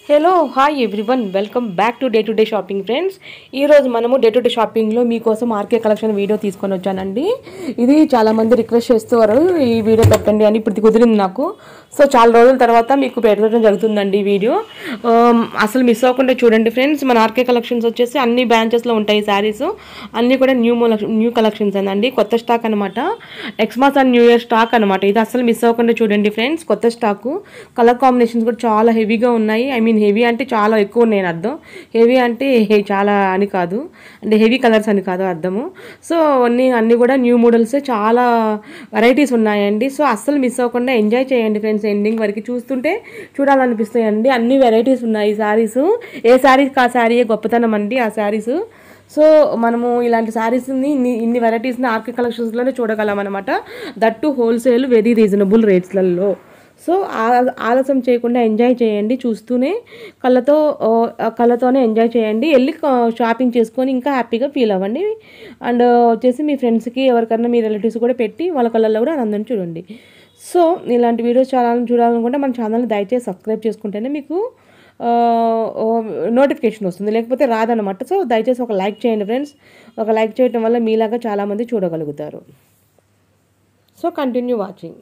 hello hi everyone welcome back to day to day shopping friends ఈరోజు మనము day to day షాపింగ్లో మీకోసం RK collection video తీసుకొని వచ్చానండి ఇది చాలామంది రిక్వెస్ట్ చేస్తారు ఈ వీడియో పెట్టండి అని ఇప్పుడు కుదిరింది నాకు సో చాలా రోజుల తర్వాత మీకు పెట్టడం జరుగుతుందండి ఈ వీడియో ఆమ్, అసలు మిస్ అవ్వకుండా చూడండి ఫ్రెండ్స్ మన ఆర్కే కలెక్షన్స్ వచ్చేసి అన్ని బ్రాంచెస్లో ఉంటాయి శారీస్ అన్నీ కూడా న్యూ న్యూ కలెక్షన్స్ అండి కొత్త స్టాక్ అనమాట Xmas and new year stock అనమాట ఇది అసలు మిస్ అవ్వకుండా చూడండి ఫ్రెండ్స్ కొత్త స్టాకు కలర్ కాంబినేషన్స్ కూడా చాలా హెవీగా ఉన్నాయి ఐ మీన్ హెవీ అంటే చాలా ఎక్కువ ఉన్నాయి అని అర్థం హెవీ అంటే హే- చాలా అని కాదు అంటే హెవీ కలర్స్ అని కాదు అర్థము సో అన్ని అన్ని కూడా న్యూ మోడల్స్ చాలా వెరైటీస్ ఉన్నాయండి సో అస్సలు మిస్ అవ్వకుండా ఎంజాయ్ చేయండి ఫ్రెండ్స్ ఎండింగ్ వరకు చూస్తుంటే చూడాలనిపిస్తాయండి అన్ని వెరైటీస్ ఉన్నాయి శారీస్ ఏ శారీకి ఆ శారీయే గొప్పతనం అండి ఆ శారీస్ సో మనము ఇలాంటి శారీస్ని ఇన్ని ఇన్ని వెరైటీస్ని ఆర్కే కలెక్షన్స్లోనే చూడగలం అనమాట that to wholesale very reasonable రేట్స్లలో సో ఆ- ఆలస్యం చేయకుండా ఎంజాయ్ చేయండి చూస్తూనే కళ్ళతో ఓ, ఆ కళ్ళతోనే ఎంజాయ్ చేయండి వెళ్ళి క- షాపింగ్ చేసుకొని ఇంకా హ్యాపీగా ఫీల్ అవ్వండి అండ్ వచ్చేసి మీ ఫ్రెండ్స్కి ఎవరికైనా మీ రిలేటివ్స్ కూడా పెట్టి వాళ్ళ కళ్ళల్లో కూడా ఆనందం చూడండి సో ఇలాంటి వీడియోస్ చాలా చూడాలనుకుంటే మన ఛానల్ని దయచేసి సబ్స్క్రైబ్ చేసుకుంటేనే మీకు నోటిఫికేషన్ వస్తుంది లేకపోతే రాదనమాట సో దయచేసి ఒక లైక్ చేయండి ఫ్రెండ్స్ ఒక లైక్ చేయడం వల్ల మీలాగా చాలామంది చూడగలుగుతారు సో కంటిన్యూ వాచింగ్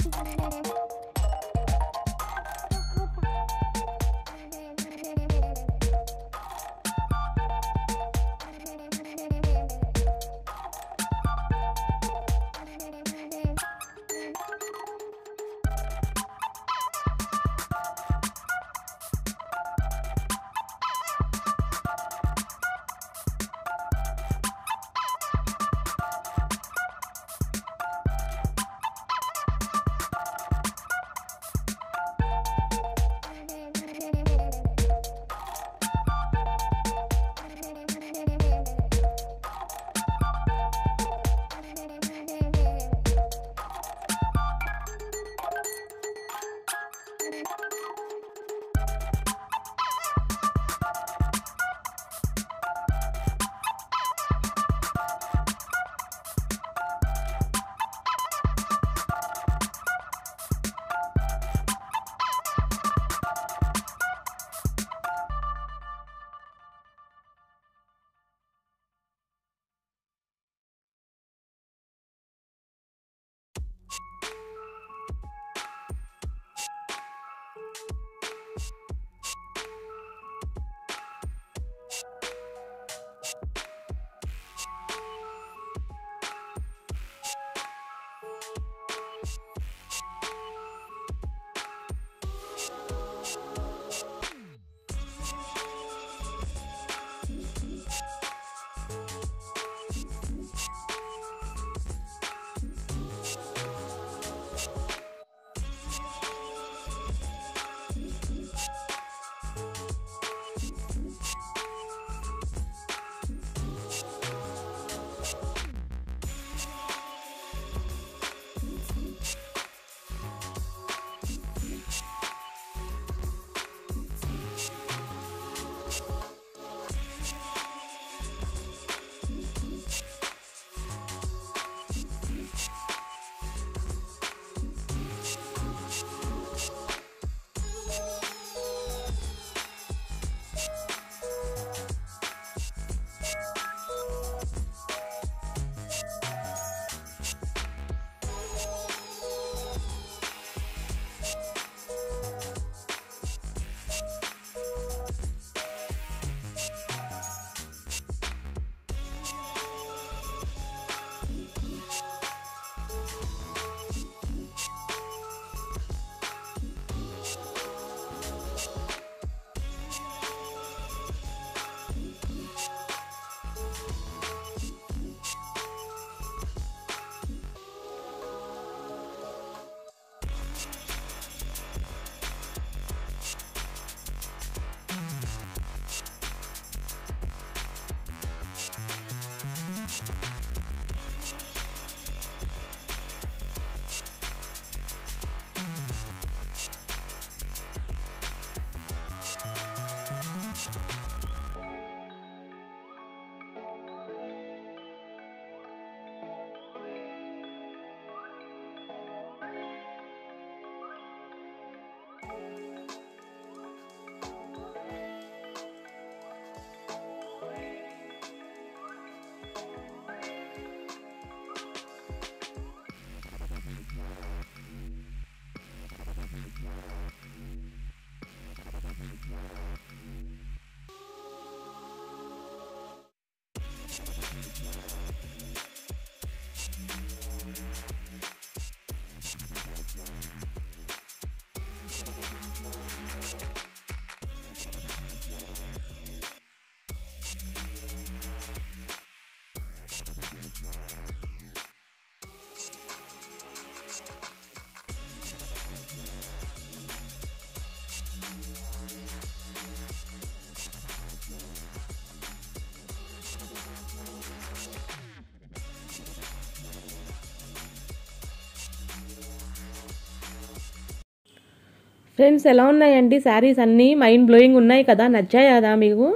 ఫ్రెండ్స్ ఎలా ఉన్నాయండి శారీస్ అన్నీ మైండ్ బ్లోయింగ్ ఉన్నాయి కదా నచ్చాయి కదా మీకు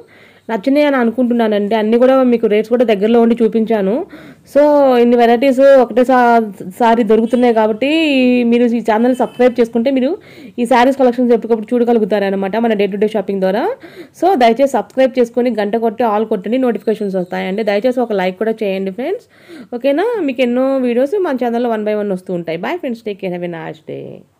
నచ్చినాయి అని అనుకుంటున్నానండి అన్నీ కూడా మీకు రేట్స్ కూడా దగ్గరలో ఉండి చూపించాను సో ఇన్ని వెరైటీస్ ఒకటేసారి దొరుకుతున్నాయి కాబట్టి మీరు ఈ ఛానల్ సబ్స్క్రైబ్ చేసుకుంటే మీరు ఈ శారీస్ కలెక్షన్స్ ఎప్పటికప్పుడు చూడగలుగుతారనమాట మన డే టు డే షాపింగ్ ద్వారా సో దయచేసి సబ్స్క్రైబ్ చేసుకొని గంట కొట్టి ఆల్ కొట్టండి నోటిఫికేషన్స్ వస్తాయండి దయచేసి ఒక లైక్ కూడా చేయండి ఫ్రెండ్స్ ఓకేనా మీకు ఎన్నో వీడియోస్ మన ఛానల్లో వన్ బై వన్ వస్తూ ఉంటాయి bye friends take care have a nice day